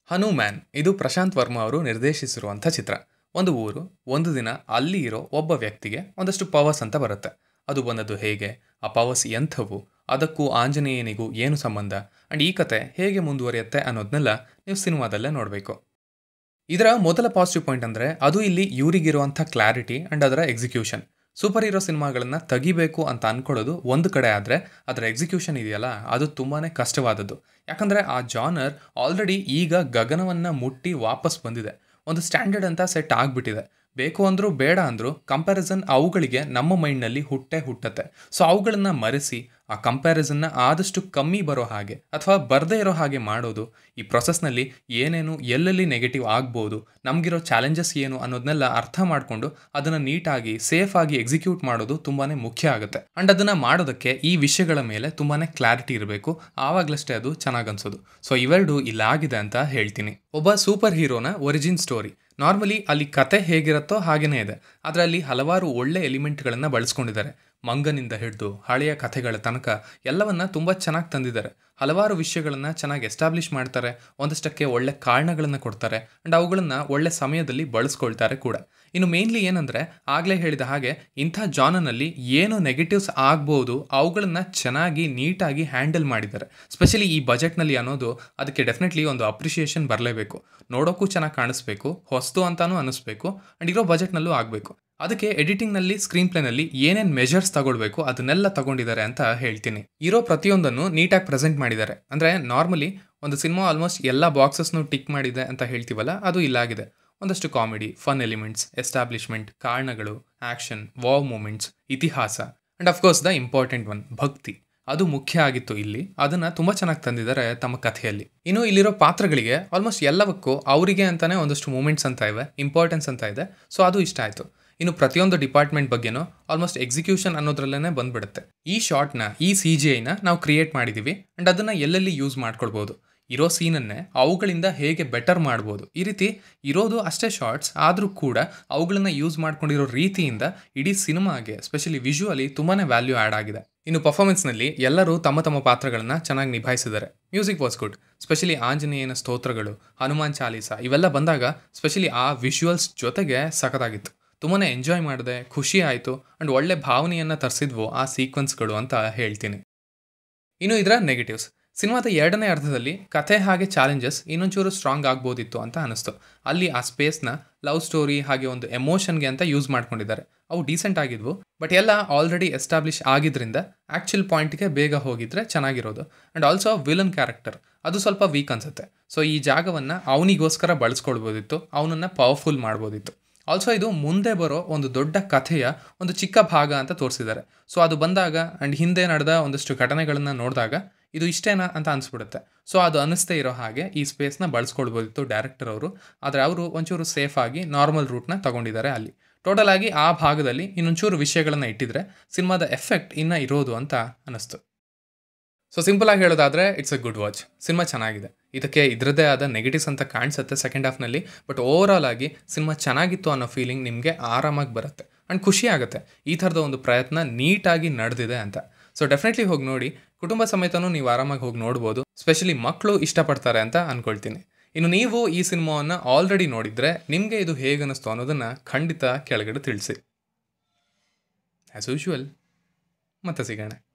ಹನುಮ್ಯಾನ್ ಇದು ಪ್ರಶಾಂತ್ ವರ್ಮಾ ಅವರು ನಿರ್ದೇಶಿಸಿರುವಂಥ ಚಿತ್ರ ಒಂದು ಊರು ಒಂದು ದಿನ ಅಲ್ಲಿ ಇರೋ ಒಬ್ಬ ವ್ಯಕ್ತಿಗೆ ಒಂದಷ್ಟು ಪವರ್ಸ್ ಅಂತ ಬರುತ್ತೆ ಅದು ಬಂದದ್ದು ಹೇಗೆ ಆ ಪವರ್ಸ್ ಎಂಥವು ಅದಕ್ಕೂ ಆಂಜನೇಯನಿಗೂ ಏನು ಸಂಬಂಧ ಆ್ಯಂಡ್ ಈ ಕತೆ ಹೇಗೆ ಮುಂದುವರಿಯುತ್ತೆ ಅನ್ನೋದನ್ನೆಲ್ಲ ನೀವು ಸಿನಿಮಾದಲ್ಲೇ ನೋಡಬೇಕು ಇದರ ಮೊದಲ ಪಾಸಿಟಿವ್ ಪಾಯಿಂಟ್ ಅಂದರೆ ಅದು ಇಲ್ಲಿ ಇವರಿಗಿರುವಂಥ ಕ್ಲಾರಿಟಿ ಆ್ಯಂಡ್ ಅದರ ಎಕ್ಸಿಕ್ಯೂಷನ್ ಸೂಪರ್ ಹೀರೋ ಸಿನಿಮಾಗಳನ್ನು ತೆಗಿಬೇಕು ಅಂತ ಅಂದ್ಕೊಳ್ಳೋದು ಒಂದು ಕಡೆ ಆದರೆ ಅದರ ಎಕ್ಸಿಕ್ಯೂಷನ್ ಇದೆಯಲ್ಲ ಅದು ತುಂಬಾ ಕಷ್ಟವಾದದ್ದು ಯಾಕಂದರೆ ಆ ಜಾನರ್ ಆಲ್ರೆಡಿ ಈಗ ಗಗನವನ್ನು ಮುಟ್ಟಿ ವಾಪಸ್ ಬಂದಿದೆ ಒಂದು ಸ್ಟ್ಯಾಂಡರ್ಡ್ ಅಂತ ಸೆಟ್ ಆಗಿಬಿಟ್ಟಿದೆ ಬೇಕು ಅಂದರೂ ಬೇಡ ಅಂದರೂ ಕಂಪ್ಯಾರಿಸನ್ ಅವುಗಳಿಗೆ ನಮ್ಮ ಮೈಂಡ್ನಲ್ಲಿ ಹುಟ್ಟೆ ಹುಟ್ಟತ್ತೆ ಸೊ ಅವುಗಳನ್ನು ಮರೆಸಿ ಆ ಕಂಪ್ಯಾರಿಸನ್ನ ಆದಷ್ಟು ಕಮ್ಮಿ ಬರೋ ಹಾಗೆ ಅಥವಾ ಬರದೇ ಇರೋ ಹಾಗೆ ಮಾಡೋದು ಈ ಪ್ರೊಸೆಸ್ನಲ್ಲಿ ಏನೇನು ಎಲ್ಲೆಲ್ಲಿ ನೆಗೆಟಿವ್ ಆಗ್ಬೋದು ನಮಗಿರೋ ಚಾಲೆಂಜಸ್ ಏನು ಅನ್ನೋದನ್ನೆಲ್ಲ ಅರ್ಥ ಮಾಡಿಕೊಂಡು ಅದನ್ನು ನೀಟಾಗಿ ಸೇಫಾಗಿ ಎಕ್ಸಿಕ್ಯೂಟ್ ಮಾಡೋದು ತುಂಬಾ ಮುಖ್ಯ ಆಗುತ್ತೆ ಆ್ಯಂಡ್ ಅದನ್ನು ಮಾಡೋದಕ್ಕೆ ಈ ವಿಷಯಗಳ ಮೇಲೆ ತುಂಬಾ ಕ್ಲಾರಿಟಿ ಇರಬೇಕು ಆವಾಗಲಷ್ಟೇ ಅದು ಚೆನ್ನಾಗಿ ಅನ್ಸೋದು ಸೊ ಇವೆರಡು ಇಲ್ಲಾಗಿದೆ ಅಂತ ಹೇಳ್ತೀನಿ ಒಬ್ಬ ಸೂಪರ್ ಹೀರೋನ ಒರಿಜಿನ್ ಸ್ಟೋರಿ ನಾರ್ಮಲಿ ಅಲ್ಲಿ ಕತೆ ಹೇಗಿರುತ್ತೋ ಹಾಗೇನೇ ಇದೆ ಅದರಲ್ಲಿ ಹಲವಾರು ಒಳ್ಳೆ ಎಲಿಮೆಂಟ್ಗಳನ್ನು ಬಳಸ್ಕೊಂಡಿದ್ದಾರೆ ಮಂಗನಿಂದ ಹಿಡಿದು ಹಳೆಯ ಕಥೆಗಳ ತನಕ ಎಲ್ಲವನ್ನ ತುಂಬ ಚೆನ್ನಾಗಿ ತಂದಿದ್ದಾರೆ ಹಲವಾರು ವಿಷಯಗಳನ್ನು ಚೆನ್ನಾಗಿ ಎಸ್ಟಾಬ್ಲಿಷ್ ಮಾಡ್ತಾರೆ ಒಂದಷ್ಟಕ್ಕೆ ಒಳ್ಳೆ ಕಾರಣಗಳನ್ನು ಕೊಡ್ತಾರೆ ಆ್ಯಂಡ್ ಅವುಗಳನ್ನು ಒಳ್ಳೆ ಸಮಯದಲ್ಲಿ ಬಳಸ್ಕೊಳ್ತಾರೆ ಕೂಡ ಇನ್ನು ಮೇನ್ಲಿ ಏನಂದರೆ ಆಗಲೇ ಹೇಳಿದ ಹಾಗೆ ಇಂಥ ಜಾನನಲ್ಲಿ ಏನು ನೆಗೆಟಿವ್ಸ್ ಆಗ್ಬೋದು ಅವುಗಳನ್ನು ಚೆನ್ನಾಗಿ ನೀಟಾಗಿ ಹ್ಯಾಂಡಲ್ ಮಾಡಿದ್ದಾರೆ ಸ್ಪೆಷಲಿ ಈ ಬಜೆಟ್ನಲ್ಲಿ ಅನ್ನೋದು ಅದಕ್ಕೆ ಡೆಫಿನೆಟ್ಲಿ ಒಂದು ಅಪ್ರಿಷಿಯೇಷನ್ ಬರಲೇಬೇಕು ನೋಡೋಕ್ಕೂ ಚೆನ್ನಾಗಿ ಕಾಣಿಸ್ಬೇಕು ಹೊಸ್ತು ಅಂತಾನೂ ಅನ್ನಿಸ್ಬೇಕು ಆ್ಯಂಡ್ ಇರೋ ಬಜೆಟ್ನಲ್ಲೂ ಆಗಬೇಕು ಅದಕ್ಕೆ ಎಡಿಟಿಂಗ್ನಲ್ಲಿ ಸ್ಕ್ರೀನ್ ಪ್ಲೇನಲ್ಲಿ ಏನೇನು ಮೆಜರ್ಸ್ ತಗೊಳ್ಬೇಕು ಅದನ್ನೆಲ್ಲ ತಗೊಂಡಿದ್ದಾರೆ ಅಂತ ಹೇಳ್ತೀನಿ ಇರೋ ಪ್ರತಿಯೊಂದನ್ನು ನೀಟಾಗಿ ಪ್ರೆಸೆಂಟ್ ಮಾಡಿದ್ದಾರೆ ಅಂದರೆ ನಾರ್ಮಲಿ ಒಂದು ಸಿನಿಮಾ ಆಲ್ಮೋಸ್ಟ್ ಎಲ್ಲ ಬಾಕ್ಸಸ್ನು ಟಿಕ್ ಮಾಡಿದೆ ಅಂತ ಹೇಳ್ತೀವಲ್ಲ ಅದು ಇಲ್ಲಾಗಿದೆ ಒಂದಷ್ಟು ಕಾಮಿಡಿ ಫನ್ ಎಲಿಮೆಂಟ್ಸ್ ಎಸ್ಟಾಬ್ಲಿಷ್ಮೆಂಟ್ ಕಾರಣಗಳು ಆ್ಯಕ್ಷನ್ ವಾವ್ ಮೂಮೆಂಟ್ಸ್ ಇತಿಹಾಸ and of course the important one ಭಕ್ತಿ ಅದು ಮುಖ್ಯ ಆಗಿತ್ತು ಇಲ್ಲಿ ಅದನ್ನು ತುಂಬ ಚೆನ್ನಾಗಿ ತಂದಿದ್ದಾರೆ ತಮ್ಮ ಕಥೆಯಲ್ಲಿ ಇನ್ನು ಇಲ್ಲಿರೋ ಪಾತ್ರಗಳಿಗೆ ಆಲ್ಮೋಸ್ಟ್ ಎಲ್ಲವಕ್ಕೂ ಅವರಿಗೆ ಅಂತಾನೆ ಒಂದಷ್ಟು ಮೂಮೆಂಟ್ಸ್ ಅಂತ ಇವೆ ಇಂಪಾರ್ಟೆನ್ಸ್ ಅಂತ ಇದೆ ಸೊ ಅದು ಇಷ್ಟ ಆಯಿತು ಇನ್ನು ಪ್ರತಿಯೊಂದು ಡಿಪಾರ್ಟ್ಮೆಂಟ್ ಬಗ್ಗೆನೂ ಆಲ್ಮೋಸ್ಟ್ ಎಕ್ಸಿಕ್ಯೂಷನ್ ಅನ್ನೋದ್ರಲ್ಲೇ ಬಂದ್ಬಿಡುತ್ತೆ ಈ ಶಾರ್ಟ್ನ ಈ ಸಿ ಜಿ ಐನ ನಾವು ಕ್ರಿಯೇಟ್ ಮಾಡಿದ್ದೀವಿ ಆ್ಯಂಡ್ ಅದನ್ನು ಎಲ್ಲೆಲ್ಲಿ ಯೂಸ್ ಮಾಡ್ಕೊಳ್ಬೋದು ಇರೋ ಸೀನನ್ನೇ ಅವುಗಳಿಂದ ಹೇಗೆ ಬೆಟರ್ ಮಾಡ್ಬೋದು ಈ ರೀತಿ ಇರೋದು ಅಷ್ಟೇ ಶಾರ್ಟ್ಸ್ ಆದರೂ ಕೂಡ ಅವುಗಳನ್ನು ಯೂಸ್ ಮಾಡ್ಕೊಂಡಿರೋ ರೀತಿಯಿಂದ ಇಡೀ ಸಿನಿಮಾಗೆ ಸ್ಪೆಷಲಿ ವಿಜುವಲಿ ತುಂಬಾ ವ್ಯಾಲ್ಯೂ ಆ್ಯಡ್ ಆಗಿದೆ ಇನ್ನು ಪರ್ಫಾರ್ಮೆನ್ಸ್ನಲ್ಲಿ ಎಲ್ಲರೂ ತಮ್ಮ ತಮ್ಮ ಪಾತ್ರಗಳನ್ನು ಚೆನ್ನಾಗಿ ನಿಭಾಯಿಸಿದ್ದಾರೆ ಮ್ಯೂಸಿಕ್ ವಾಸ್ ಗುಡ್ ಸ್ಪೆಷಲಿ ಆಂಜನೇಯನ ಸ್ತೋತ್ರಗಳು ಹನುಮಾನ್ ಚಾಲೀಸ ಇವೆಲ್ಲ ಬಂದಾಗ ಸ್ಪೆಷಲಿ ಆ ವಿಜುವಲ್ಸ್ ಜೊತೆಗೆ ಸಖತ್ತಾಗಿತ್ತು ತುಂಬಾ ಎಂಜಾಯ್ ಮಾಡಿದೆ ಖುಷಿ ಆಯಿತು ಆ್ಯಂಡ್ ಒಳ್ಳೆ ಭಾವನೆಯನ್ನು ತರಿಸಿದ್ವು ಆ ಸೀಕ್ವೆನ್ಸ್ಗಳು ಅಂತ ಹೇಳ್ತೀನಿ ಇನ್ನು ಇದರ ನೆಗೆಟಿವ್ಸ್ ಸಿನಿಮಾದ ಎರಡನೇ ಅರ್ಧದಲ್ಲಿ ಕಥೆ ಹಾಗೆ ಚಾಲೆಂಜಸ್ ಇನ್ನೊಂಚೂರು ಸ್ಟ್ರಾಂಗ್ ಆಗ್ಬೋದಿತ್ತು ಅಂತ ಅನಿಸ್ತು ಅಲ್ಲಿ ಆ ಸ್ಪೇಸ್ನ ಲವ್ ಸ್ಟೋರಿ ಹಾಗೆ ಒಂದು ಎಮೋಷನ್ಗೆ ಅಂತ ಯೂಸ್ ಮಾಡ್ಕೊಂಡಿದ್ದಾರೆ ಅವು ಡೀಸೆಂಟ್ ಆಗಿದ್ವು ಬಟ್ ಎಲ್ಲ ಆಲ್ರೆಡಿ ಎಸ್ಟಾಬ್ಲಿಷ್ ಆಗಿದ್ರಿಂದ ಆ್ಯಕ್ಚುಲ್ ಪಾಯಿಂಟ್ಗೆ ಬೇಗ ಹೋಗಿದ್ರೆ ಚೆನ್ನಾಗಿರೋದು ಆ್ಯಂಡ್ ಆಲ್ಸೋ ವಿಲನ್ ಕ್ಯಾರೆಕ್ಟರ್ ಅದು ಸ್ವಲ್ಪ ವೀಕ್ ಅನ್ಸುತ್ತೆ ಸೊ ಈ ಜಾಗವನ್ನು ಅವನಿಗೋಸ್ಕರ ಬಳಸ್ಕೊಳ್ಬೋದಿತ್ತು ಅವನನ್ನು ಪವರ್ಫುಲ್ ಮಾಡ್ಬೋದಿತ್ತು ಆಲ್ಸೋ ಇದು ಮುಂದೆ ಬರೋ ಒಂದು ದೊಡ್ಡ ಕಥೆಯ ಒಂದು ಚಿಕ್ಕ ಭಾಗ ಅಂತ ತೋರಿಸಿದ್ದಾರೆ ಸೊ ಅದು ಬಂದಾಗ ಆ್ಯಂಡ್ ಹಿಂದೆ ನಡೆದ ಒಂದಷ್ಟು ಘಟನೆಗಳನ್ನು ನೋಡಿದಾಗ ಇದು ಇಷ್ಟೇನಾ ಅಂತ ಅನಿಸ್ಬಿಡುತ್ತೆ ಸೊ ಅದು ಅನಿಸ್ತೇ ಇರೋ ಹಾಗೆ ಈ ಸ್ಪೇಸ್ನ ಬಳಸ್ಕೊಳ್ಬೋದಿತ್ತು ಡೈರೆಕ್ಟರ್ ಅವರು ಆದರೆ ಅವರು ಒಂಚೂರು ಸೇಫ್ ಆಗಿ ನಾರ್ಮಲ್ ರೂಟ್ನ ತಗೊಂಡಿದ್ದಾರೆ ಅಲ್ಲಿ ಟೋಟಲ್ ಆಗಿ ಆ ಭಾಗದಲ್ಲಿ ಇನ್ನೊಂಚೂರು ವಿಷಯಗಳನ್ನು ಇಟ್ಟಿದ್ರೆ ಸಿನಿಮಾದ ಎಫೆಕ್ಟ್ ಇನ್ನೂ ಇರೋದು ಅಂತ ಅನ್ನಿಸ್ತು ಸೊ ಸಿಂಪಲ್ ಆಗಿ ಹೇಳೋದಾದರೆ it's a good watch cinema ಚೆನ್ನಾಗಿದೆ ಇದಕ್ಕೆ ಇದರದ್ದೇ ಆದ ನೆಗೆಟಿವ್ಸ್ ಅಂತ ಕಾಣಿಸುತ್ತೆ ಸೆಕೆಂಡ್ ಹಾಫ್ನಲ್ಲಿ ಬಟ್ ಓವರ್ ಆಲ್ ಆಗಿ ಸಿನಿಮಾ ಚೆನ್ನಾಗಿತ್ತು ಅನ್ನೋ ಫೀಲಿಂಗ್ ನಿಮಗೆ ಆರಾಮಾಗಿ ಬರುತ್ತೆ ಆ್ಯಂಡ್ ಖುಷಿ ಆಗುತ್ತೆ ಈ ಥರದ ಒಂದು ಪ್ರಯತ್ನ ನೀಟಾಗಿ ನಡೆದಿದೆ ಅಂತ ಸೊ ಡೆಫಿನೆಟ್ಲಿ ಹೋಗಿ ನೋಡಿ ಕುಟುಂಬ ಸಮೇತನೂ ನೀವು ಆರಾಮಾಗಿ ಹೋಗಿ ನೋಡ್ಬೋದು ಸ್ಪೆಷಲಿ ಮಕ್ಕಳು ಇಷ್ಟಪಡ್ತಾರೆ ಅಂತ ಅಂದ್ಕೊಳ್ತೀನಿ ಇನ್ನು ನೀವು ಈ ಸಿನಿಮಾವನ್ನು ಆಲ್ರೆಡಿ ನೋಡಿದರೆ ನಿಮಗೆ ಇದು ಹೇಗೆ ಅನ್ನಿಸ್ತು ಅನ್ನೋದನ್ನು ಖಂಡಿತ ಕೆಳಗಡೆ ತಿಳಿಸಿ ಆ್ಯಸ್ ಯೂಶುವಲ್ ಮತ್ತೆ ಸಿಗೋಣ